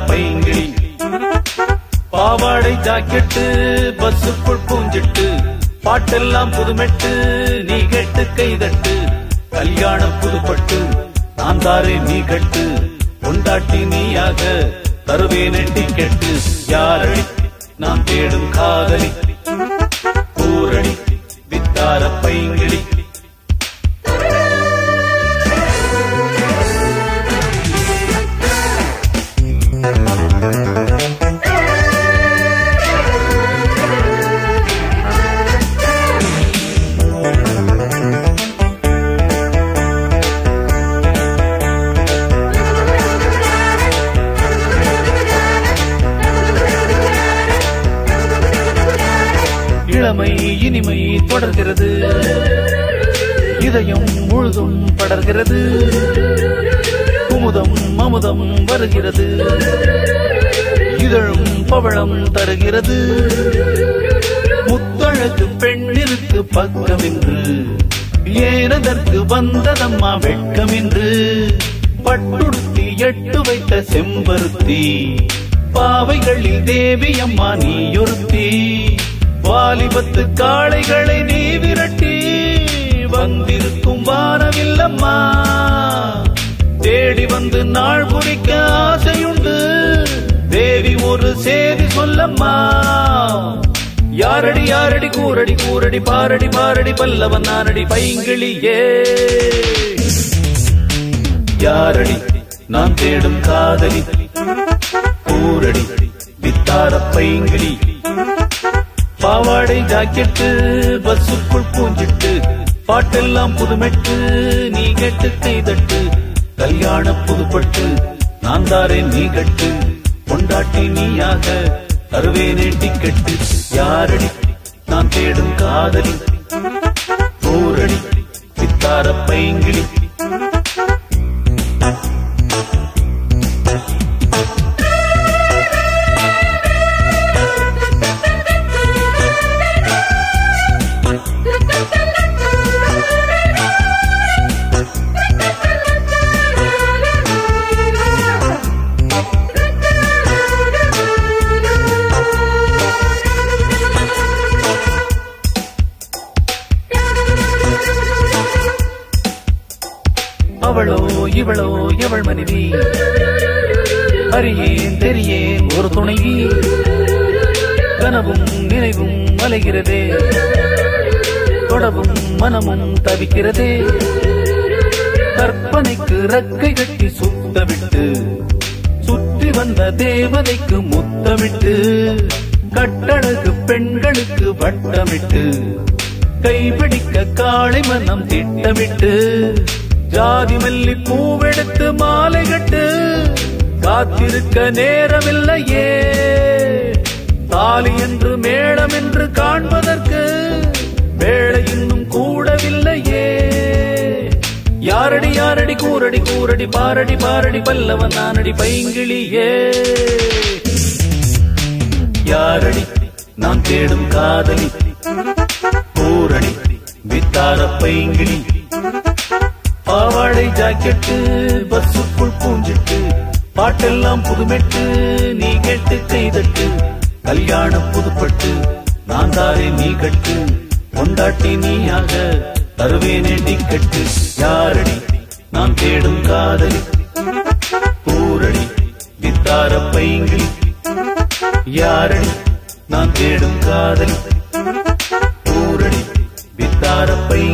பைங்கிளி பாவாடை ஜாக்கெட்டு பஸ்ஸுக்குள் பூஞ்சிட்டு பாட்டெல்லாம் புதுமெட்டு நீ கெட்டு கைதட்டு கல்யாணம் புதுப்பட்டு நான் தாரே நீ கட்டு கொண்டாட்டி நீயாக தருவேன் டிக்கெட்டு யாரடி நான் தேடும் காதலி பூரணி வித்தார பைங்கிளி இளமை இனிமை தொடர்கிறது இதயம் முழுதும் படர்கிறது குமுதம் அமுதம் வருகிறது இதழும் பவளம் தருகிறது முத்தழகு பெண்ணிற்கு பக்கம் என்று ஏனதற்கு வந்ததம்மா வெட்கம் என்று பட்டுடுத்தி எட்டு வைத்த செம்பருத்தி பாவைகளில் தேவி அம்மா நீயொருத்தி வாலிபத்து காளைகளை நீ விரட்டி வந்திருக்கும் வானவில்லம்மா தேடி வந்து நாள் குறிக்க ஆசையுண்டு தேவி ஒரு செய்தி சொல்லம்மா யாரடி யாரடி கூரடி கூரடி பாரடி பாரடி பல்லவன் நானடி பைங்கிளியே யாரடி நான் தேடும் காதலி கூரடி வித்தார பைங்கிளி பாவாடை ஜாக்கெட்டு பஸ்ஸுக்குள் பூஞ்சிட்டு பாட்டெல்லாம் புதுமெட்டு நீ கெட்டு கைதட்டு கல்யாண புதுப்பட்டு நான் தாரேன் நீ கட்டு கொண்டாட்டி நீயாக தருவேனே டிக்கெட்டு யாரடி நான் தேடும் காதலி பூரடி சித்தார பைங்கிளி அவளோ இவளோ எவள் மனைவி அறியேன் தெரியேன் ஒரு துணைவி கனவும் நினைவும் அலைகிறதே தொடவும் மனமும் தவிக்கிறதே கற்பனைக்கு ரக்கை கட்டி சுத்தவிட்டு சுற்றி வந்த தேவதைக்கு முத்தமிட்டு கட்டழகு பெண்களுக்கு வட்டமிட்டு கைபிடிக்க காளை மனம் திட்டமிட்டு ஜாதி மல்லி பூவெடுத்து மாலை கட்டு காத்திருக்க நேரமில்லையே தாலி என்று மேளம் என்று காண்பதற்கு வேளை இன்னும் கூடவில்லையே யாரடி யாரடி கூரடி கூரடி பாரடி பாரடி பல்லவன் நானடி பைங்கிளியே யாரடி நான் தேடும் காதலி பூரணி வித்தார பைங்கிளி பாவாடை ஜாக்கெட்டு பஸ்ஸுக்குள் பூஞ்சிட்டு பாட்டெல்லாம் புதுமெட்டு நீ கேட்டு கைதட்டு கல்யாணம் புதுப்பட்டு நான் தாரே நீ கட்டு கொண்டாட்டி நீயாக தருவேனே டிக்கெட்டு யாரடி நான் தேடும் காதலி பூரணி வித்தார பைங்கிளி யாரடி நான் தேடும் காதலி பூரணி வித்தார பை